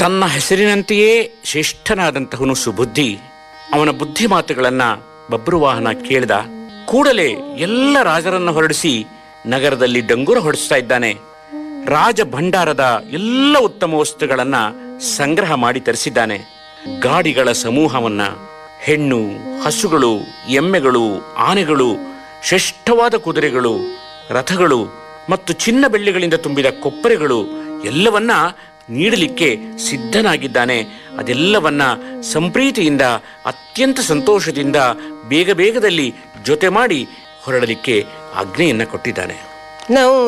ತನ್ನ ಹೆಸರಿನಂತೆಯೇ ಶ್ರೇಷ್ಠನಾದಂತಹವನು ಸುಬುದ್ಧಿ ಅವನ ಬುದ್ಧಿ ಮಾತುಗಳನ್ನ ಬಬ್ರುವಾಹನ ಕೇಳಿದ ಕೂಡಲೇ ಎಲ್ಲ ರಾಜರನ್ನ ಹೊರಡಿಸಿ ನಗರದಲ್ಲಿ ಡಂಗೂರ ಹೊಡಿಸ್ತಾ ಇದ್ದಾನೆ ರಾಜ ಭಂಡಾರದ ಎಲ್ಲ ಉತ್ತಮ ವಸ್ತುಗಳನ್ನ ಸಂಗ್ರಹ ಮಾಡಿ ತರಿಸಿದ್ದಾನೆ ಗಾಡಿಗಳ ಸಮೂಹವನ್ನ ಹೆಣ್ಣು ಹಸುಗಳು ಎಮ್ಮೆಗಳು ಆನೆಗಳು ಶ್ರೇಷ್ಠವಾದ ಕುದುರೆಗಳು ರಥಗಳು ಮತ್ತು ಚಿನ್ನ ಬೆಳ್ಳಿಗಳಿಂದ ತುಂಬಿದ ಕೊಪ್ಪರೆಗಳು ಎಲ್ಲವನ್ನ ನೀಡಲಿಕ್ಕೆ ಸಿದ್ಧನಾಗಿದ್ದಾನೆ ಅದೆಲ್ಲವನ್ನ ಸಂಪ್ರೀತಿಯಿಂದ ಅತ್ಯಂತ ಸಂತೋಷದಿಂದ ಬೇಗ ಬೇಗದಲ್ಲಿ ಜೊತೆ ಮಾಡಿ ಹೊರಡಲಿಕ್ಕೆ ಆಜ್ಞೆಯನ್ನ ಕೊಟ್ಟಿದ್ದಾನೆ ನಾವು